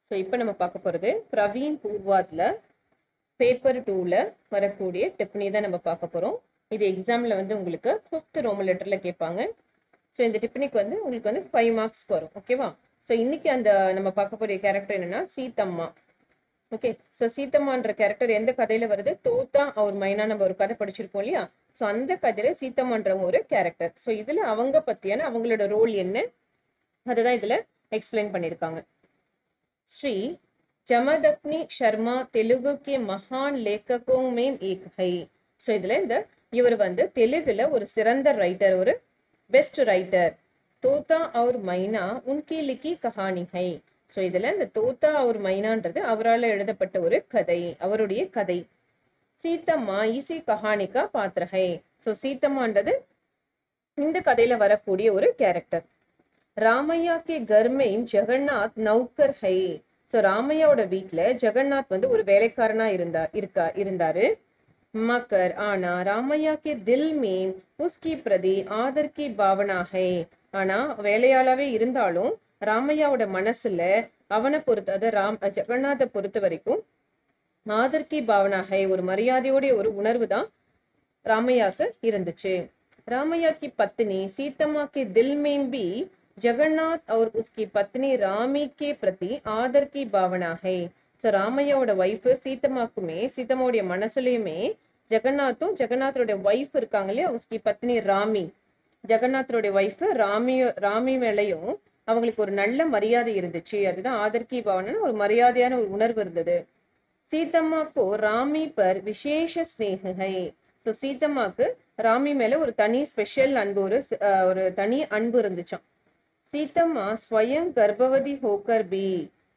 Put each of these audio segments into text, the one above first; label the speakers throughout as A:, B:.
A: so இப்போ நம்ம பார்க்க போகிறது பிரவீன் பூர்வாத்தில் பேப்பர் டூவில் வரக்கூடிய டிப்னி தான் நம்ம பார்க்க போகிறோம் இது எக்ஸாமில் வந்து உங்களுக்கு ஃபிஃப்த் ரோமன் லெட்டரில் கேட்பாங்க ஸோ இந்த டிப்னிக்கு வந்து உங்களுக்கு வந்து ஃபைவ் மார்க்ஸ் வரும் ஓகேவா ஸோ இன்னைக்கு அந்த நம்ம பார்க்க போகிற கேரக்டர் என்னன்னா சீத்தம்மா ஓகே ஸோ சீத்தம்மான்ற கேரக்டர் எந்த கதையில வருது தோத்தா அவர் மைனா நம்ம ஒரு கதை படிச்சிருக்கோம் இல்லையா ஸோ அந்த கதையில சீத்தம்மான்றவங்க ஒரு கேரக்டர் ஸோ இதுல அவங்க பத்தியான அவங்களோட ரோல் என்ன அதுதான் இதுல எக்ஸ்பிளைன் பண்ணியிருக்காங்க श्री ஜமதக்னி சர்மா தெலுங்கு கே மகான் லேखकों में एक है ஸோ இதுல இந்த இவர் வந்து தெலுங்குல ஒரு சிறந்த ரைட்டர் ஒரு பெஸ்ட் ரைட்டர் தோத்தா அவர் மைனா உன்கி லிக்கி கஹானி ஹை ஸோ இதுல இந்த தோத்தா அவர் மைனான்றது அவரால் எழுதப்பட்ட ஒரு கதை அவருடைய கதை சீத்தம்மா இசி கஹானிக்கா பாத்திர ஹை ஸோ சீத்தம்மான்றது இந்த கதையில வரக்கூடிய ஒரு கேரக்டர் ராமையா கே கர்மையும் ஜெகநாத் நௌக்கர் ஹை ஸோ ராமையாவோட வீட்ல ஜெகநாத் வந்து ஒரு வேலைக்காரனா இருந்தா இருக்கா இருந்தாரு மக்கர் ஆனா ராமையா கே தில் மேம் உஸ்கி பிரதி ஆதர் கி பாவனா ஹை ஆனா வேலையாளாவே இருந்தாலும் ராமையாவோட மனசுல அவனை பொறுத்த அதாவது ராம் ஜெகநாத்தை பொறுத்த வரைக்கும் ஆதர் கி பாவனா ஹை ஒரு மரியாதையோடைய ஒரு உணர்வு தான் ராமையாக்கு இருந்துச்சு ராமையா की पत्नी सीतम्मा के दिल में भी जगन्नाथ और उसकी पत्नी रामी के प्रति आदर की भावना है ஸோ ராமையாவோட ஒய்ஃப் சீத்தம்மாக்குமே சீத்தம்மாவுடைய மனசுலயுமே ஜெகநாத்தும் ஜெகநாத்தோடைய ஒய்ஃப் இருக்காங்க இல்லையா உஸ்கி பத்னி ராமி ஜெகநாத்தோடைய ஒய்ஃப் ராமி ராமி மேலையும் அவங்களுக்கு ஒரு நல்ல மரியாதை இருந்துச்சு அதுதான் ஆதர்கி பாவனா ஒரு மரியாதையான ஒரு உணர்வு இருந்தது சீத்தம்மாக்கு ராமி பர் விசேஷ ஸ்னேக ஹை ஸோ சீத்தம்மாக்கு ராமி மேல ஒரு தனி ஸ்பெஷல் அன்பு ஒரு அஹ், ஒரு தனி அன்பு இருந்துச்சாம் सीतम्मा स्वयं गर्भवती होकर भी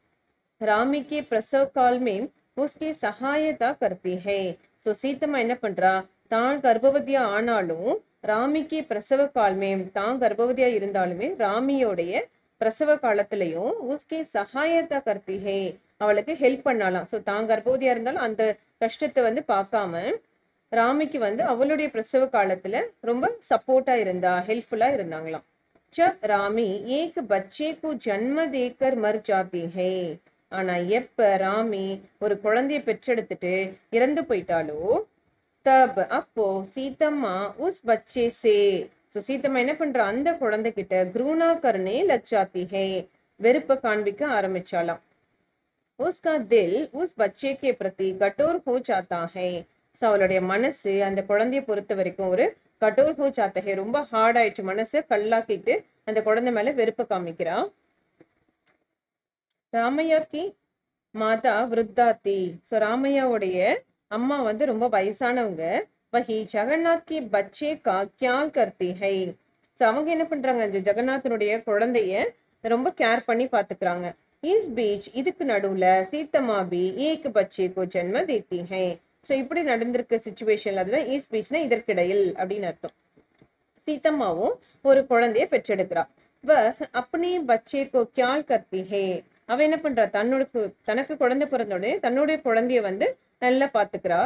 A: रामी के प्रसव काल में उसकी सहायता करती है ஸோ சீத்தம்மா என்ன பண்றா தான் கர்ப்பவதியா ஆனாலும் ராமிக்கு பிரசவ காலமே தான் கர்ப்பவதியா இருந்தாலுமே ராமியோடைய பிரசவ காலத்திலையும் உஸ்கி சகாயத்தா கர்த்தி ஹே அவளுக்கு ஹெல்ப் பண்ணலாம் ஸோ தான் கர்ப்பவதியா இருந்தாலும் அந்த கஷ்டத்தை வந்து பார்க்காம ராமிக்கு வந்து அவளுடைய பிரசவ காலத்துல ரொம்ப சப்போர்ட்டா இருந்தா ஹெல்ப்ஃபுல்லா இருந்தாங்களாம் जब रामी एक बच्चे को जन्म देकर मर जाती है ஆனா எப்ப ராமி ஒரு குழந்தைய பெற்றெடுத்துட்டு இறந்து போயிட்டாலோ தப் அப்போ சீத்தம்மா உஸ் பச்சே சே ஸோ சீத்தம்மா என்ன பண்றா அந்த குழந்தைகிட்ட குருணா கருணே லச்சாத்தி ஹே வெறுப்ப காண்பிக்க ஆரம்பிச்சாலாம் उसका दिल उस बच्चे के प्रति कठोर हो जाता है ஸோ அவளுடைய மனசு அந்த குழந்தைய பொறுத்த வரைக்கும் ஒரு கட்டோர் ஹோ சாத்த ஹே ரொம்ப ஹார்ட் ஆயிடுச்சு மனசை கல்லாக்கிட்டு அந்த குழந்தை மேல வெறுப்ப காமிக்கிறா ராமையாக்கி மாதா விருத்தாத்தி ஸோ ராமையாவுடைய அம்மா வந்து ரொம்ப வயசானவங்க வஹி ஜெகநாத் கி பச்சே கா கியா கர்த்தி ஹை ஸோ அவங்க என்ன பண்றாங்க அந்த ஜெகநாதனுடைய குழந்தைய ரொம்ப கேர் பண்ணி பாத்துக்கிறாங்க இஸ் பீச் இதுக்கு நடுவுல சீத்தம்மா பி ஏக் பச்சே கோ ஜென்ம தேத்தி ஹை ஸோ இப்படி நடந்திருக்க சுச்சுவேஷன்ல அதுதான் ஈஸ் பீச்னா இதற்கிடையில் அப்படின்னு அர்த்தம் சீத்தம்மாவும் ஒரு குழந்தைய பெற்றெடுக்கிறா வ அப்பனே பச்சே கோ கியால் கர்த்தி ஹே அவ என்ன பண்றா தன்னோட கு- தனக்கு குழந்தை பிறந்த உடனே தன்னுடைய குழந்தைய வந்து நல்லா பாத்துக்கிறா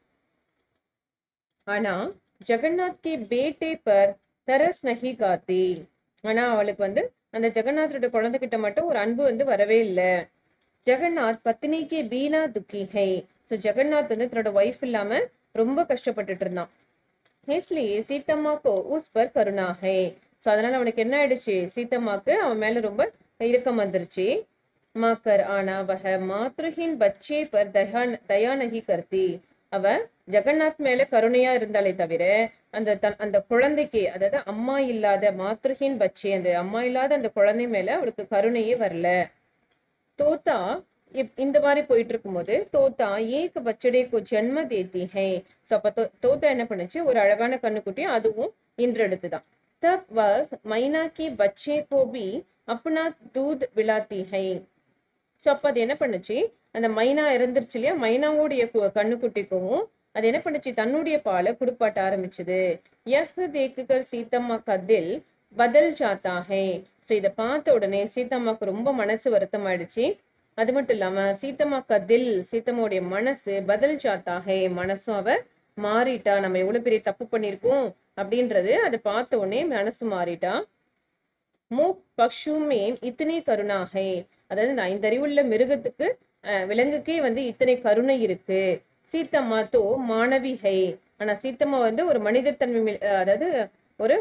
A: ஆனா ஜெகநாத் கி பேட்டே பர் தரஸ் நஹி காத்தி ஆனா அவளுக்கு வந்து அந்த ஜெகநாத்தோட குழந்தைகிட்ட மட்டும் ஒரு அன்பு வந்து வரவே இல்லை ஜெகநாத் பத்னிக்கு பீனா துக்கி ஹை ஸோ ஜெகநாத் வந்து தன்னோட ஒய்ஃப் இல்லாம ரொம்ப கஷ்டப்பட்டுட்டு இருந்தான் इसलिए சீத்தம்மா கோ உஸ் பர் கருணா ஹை ஸோ அதனால அவனுக்கு என்ன ஆயிடுச்சு சீத்தம்மாக்கு அவன் மேல ரொம்ப இறுக்கம் வந்துருச்சு மாக்கர் ஆனா வஹ மாத்ருஹின் பச்சே பர் தயா தயா நகி கர்த்தி அவ ஜெகநாத் மேல கருணையா இருந்தாலே தவிர அந்த தன் அந்த குழந்தைக்கு அதாவது அம்மா இல்லாத மாத்ருஹின் பச்சே அந்த அம்மா இல்லாத அந்த குழந்தை மேல அவளுக்கு கருணையே வரல தோத்தா இப்- இந்த மாதிரி போயிட்டு இருக்கும்போது தோத்தா ஏக பச்சடேக்கு ஜென்ம தேத்தி ஹை ஸோ அப்ப தோ- தோத்தா என்ன பண்ணுச்சு ஒரு அழகான கண்ணுக்குட்டி அதுவும் இன்றெடுத்துதான் தப் வஸ் மைனா கி பச்சே கோ பி அப்னா தூத் விளாத்தி ஹை ஸோ அப்போ அது என்ன பண்ணுச்சு அந்த மைனா இறந்துருச்சு இல்லையா மைனாவுடைய கு- கண்ணுக்குட்டிக்கும் அது என்ன பண்ணுச்சு தன்னுடைய பாலை குடுப்பாட்ட ஆரம்பிச்சது யஹ் தேக்குகள் சீத்தம்மா கதில் பதல் ஜாத்தா ஹே ஸோ இதை பார்த்த உடனே சீத்தம்மாக்கு ரொம்ப மனசு வருத்தமாயிடுச்சு அது மட்டும் இல்லாம சீத்தம்மா கதில் சீத்தம்மாவுடைய மனசு பதில் ஜாத்தா ஹே மனசும் அவ மாறிட்டா நம்ம எவ்வளவு பெரிய தப்பு பண்ணியிருக்கோம் அப்படின்றது அதை பார்த்த உடனே மனசு மாறிட்டா மூக் பக்ஷு மேன் இத்தனை கருணா ஹை அதாவது இந்த ஐந்தறிவுள்ள மிருகத்துக்கு அஹ், விலங்குக்கே வந்து இத்தனை கருணை இருக்கு சீத்தம்மா தோ மாணவி ஹை ஆனா சீத்தம்மா வந்து ஒரு மனிதத்தன்மை மில்- அஹ், அதாவது ஒரு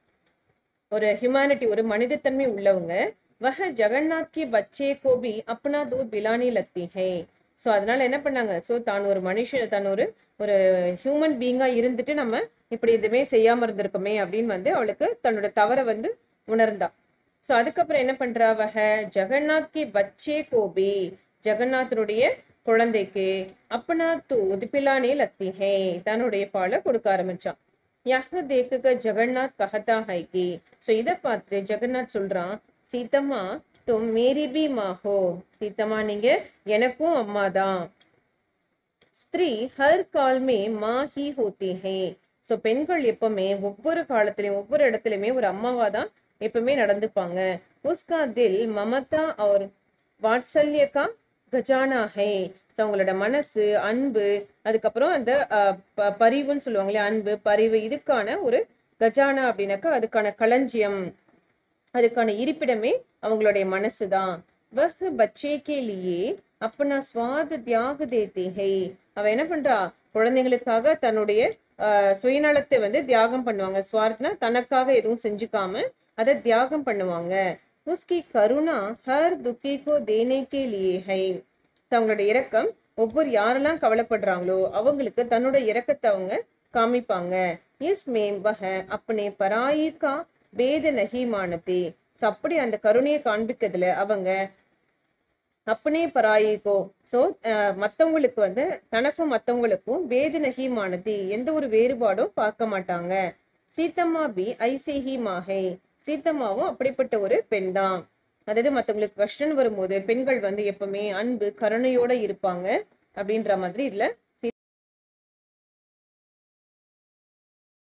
A: ஒரு ஹியூமனிட்டி ஒரு மனிதத்தன்மை உள்ளவங்க வஹ ஜெகநாத் கி பச்சே கோ பி அப்னா தோ பிலானி லத்தி ஹை ஸோ அதனால என்ன பண்ணாங்க ஸோ தான் ஒரு மனுஷன் தான் ஒரு ஒரு ஹியூமன் பீங்கா இருந்துட்டு நம்ம இப்படி எதுவுமே செய்யாம இருந்திருக்கோமே அப்படின்னு வந்து அவளுக்கு தன்னோட தவறை வந்து உணர்ந்தா ஸோ அதுக்கப்புறம் என்ன பண்றா வஹ ஜெகநாத் கி பச்சே கோபி ஜெகநாதனுடைய குழந்தைக்கு அப்பனா தூ பிலானே லத்தி ஹே தன்னுடைய பாலை கொடுக்க ஆரம்பிச்சான் யஹ் தேக்குக ஜெகநாத் கஹதா ஹை கி ஸோ இதை பார்த்து ஜெகநாத் சொல்றான் சீதம்மா தும் மேரி பி மாஹோ சீதம்மா நீங்க எனக்கும் அம்மா தான் ஸ்திரீ ஹர் கால் மே மா ஹி ஹோத்தி ஹே ஸோ பெண்கள் எப்பவுமே ஒவ்வொரு காலத்திலயும் ஒவ்வொரு இடத்துலயுமே ஒரு அம்மாவா தான் எப்பவுமே நடந்துப்பாங்க உஸ்கா தில் மமதா और வாத்சல்ய கா கஜானா ஹே ஸோ அவங்களோட மனசு அன்பு அதுக்கப்புறம் அந்த அஹ், ப- பரிவுன்னு சொல்லுவாங்க இல்லையா அன்பு பரிவு இதுக்கான ஒரு கஜானா அப்படின்னாக்கா அதுக்கான களஞ்சியம் அதுக்கான இருப்பிடமே அவங்களுடைய மனசுதான் வஹ் பச்சே கே லியே அப்பனா சுவாத தியாக தேத்தி ஹை அவ என்ன பண்றா குழந்தைங்களுக்காக தன்னுடைய ஆஹ், சுயநலத்தை வந்து தியாகம் பண்ணுவாங்க ஸ்வார்த்னா தனக்காக எதுவும் செஞ்சுக்காம அதை தியாகம் பண்ணுவாங்க உஸ்கி கருணா ஹர் துக்கி கோ தேனே கே லியே ஹை அவங்களோட இரக்கம் ஒவ்வொரு யாரெல்லாம் கவலைப்படுறாங்களோ அவங்களுக்கு தன்னோட இரக்கத்தை அவங்க காமிப்பாங்க இஸ் மேம் வஹ அப்பனே பராயி கா பேத நகி மானதே So, அப்படி அந்த கருணையை காண்பிக்கிறதுல அவங்க அப்பனே பராயிக்கோ ஸோ மற்றவங்களுக்கு வந்து தனக்கும் மற்றவங்களுக்கும் வேது நகிமானதி எந்த ஒரு வேறுபாடும் பார்க்க மாட்டாங்க சீத்தம்மா பி ஐசேஹி மாஹை சீத்தம்மாவும் அப்படிப்பட்ட ஒரு பெண் தான் அதாவது மற்றவங்களுக்கு கஷ்டம் வரும்போது பெண்கள் வந்து எப்பவுமே அன்பு கருணையோட இருப்பாங்க அப்படின்ற மாதிரி இதுல